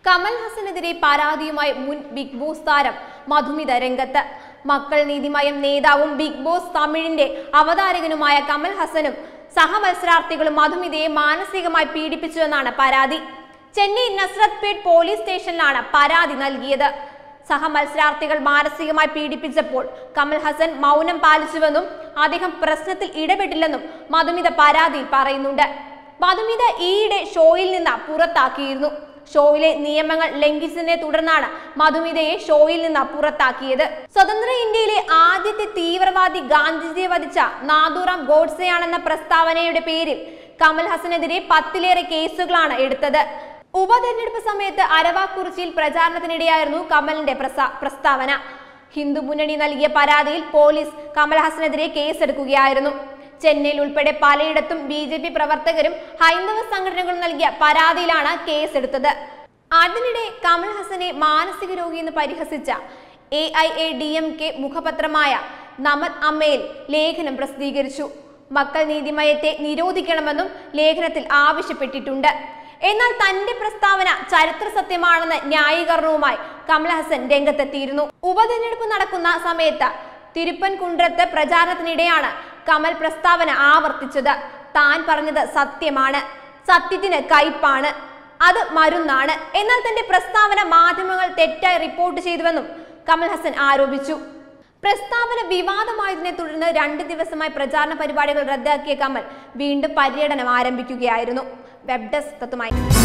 കമൽ ഹസനെതിരെ പരാതിയുമായി മുൻ big boss താരം മധുമിത രംഗത്ത് മക്കൾ നീതിമയം നേതാവും ബിഗ് ബോസ് തമിഴിന്റെ അവതാരകനുമായ കമൽ ഹസനും സഹമത്സരാർത്ഥികളും മധുമിതയെ മാനസികമായി പീഡിപ്പിച്ചുവെന്നാണ് പരാതി ചെന്നൈ നസ്രത് പേട്ട് പോലീസ് സ്റ്റേഷനിലാണ് പരാതി നൽകിയത് സഹമത്സരാർത്ഥികൾ മാനസികമായി പീഡിപ്പിച്ചപ്പോൾ കമൽ ഹസൻ മൗനം പാലിച്ചുവെന്നും അദ്ദേഹം പ്രശ്നത്തിൽ ഇടപെട്ടില്ലെന്നും മധുമിത പരാതിയിൽ പറയുന്നുണ്ട് മധുമിത ഈയിടെ ഷോയിൽ നിന്ന് പുറത്താക്കിയിരുന്നു ഷോയിലെ നിയമങ്ങൾ ലംഘിച്ചതിനെ തുടർന്നാണ് മധുമിതയെ ഷോയിൽ നിന്ന് പുറത്താക്കിയത് സ്വതന്ത്ര ഇന്ത്യയിലെ ആദ്യത്തെ തീവ്രവാദി ഗാന്ധിജിയെ വധിച്ച നാദുറാം ഗോഡ്സെയാണെന്ന പ്രസ്താവനയുടെ പേരിൽ കമൽ ഹസനെതിരെ പത്തിലേറെ കേസുകളാണ് എടുത്തത് ഉപതെരഞ്ഞെടുപ്പ് സമയത്ത് അരവാക്കുറിച്ചിയിൽ പ്രചാരണത്തിനിടെയായിരുന്നു കമലിന്റെ പ്രസ- പ്രസ്താവന ഹിന്ദു മുന്നണി നൽകിയ പരാതിയിൽ പോലീസ് കമൽ ഹസനെതിരെ കേസെടുക്കുകയായിരുന്നു ചെന്നൈയിൽ ഉൾപ്പെടെ പലയിടത്തും ബി ജെ പി പ്രവർത്തകരും ഹൈന്ദവ സംഘടനകളും നൽകിയ പരാതിയിലാണ് കേസെടുത്തത് അതിനിടെ കമൽ ഹസനെ മാനസിക രോഗിയെന്ന് പരിഹസിച്ച A I A D M K മുഖപത്രമായ നമത് അമ്മയിൽ ലേഖനം പ്രസിദ്ധീകരിച്ചു മക്കൾ നീതിമയത്തെ നിരോധിക്കണമെന്നും ലേഖനത്തിൽ ആവശ്യപ്പെട്ടിട്ടുണ്ട് എന്നാൽ തന്റെ പ്രസ്താവന ചരിത്ര സത്യമാണെന്ന ന്യായീകരണവുമായി കമൽഹസൻ രംഗത്തെത്തിയിരുന്നു ഉപതെരഞ്ഞെടുപ്പ് നടക്കുന്ന സമയത്ത് തിരുപ്പൻകുன்றത്ത് പ്രചാരണത്തിനിടെയാണ് കമൽ പ്രസ്താവന ആവർത്തിച്ചത് താൻ പറഞ്ഞത് സത്യമാണ് സത്യത്തിന് കയ്പാണ് അത് മരുന്നാണ് എന്നാൽ തന്റെ പ്രസ്താവന മാധ്യമങ്ങൾ തെറ്റായി റിപ്പോർട്ട് ചെയ്തുവെന്നും കമൽ ഹസൻ ആരോപിച്ചു പ്രസ്താവന വിവാദമായതിനെ തുടർന്ന് രണ്ട് ദിവസമായി പ്രചാരണ പരിപാടികൾ റദ്ദാക്കിയ കമൽ വീണ്ടും പര്യടനം ആരംഭിക്കുകയായിരുന്നു വെബ് ഡെസ്ക് തത്തുമായി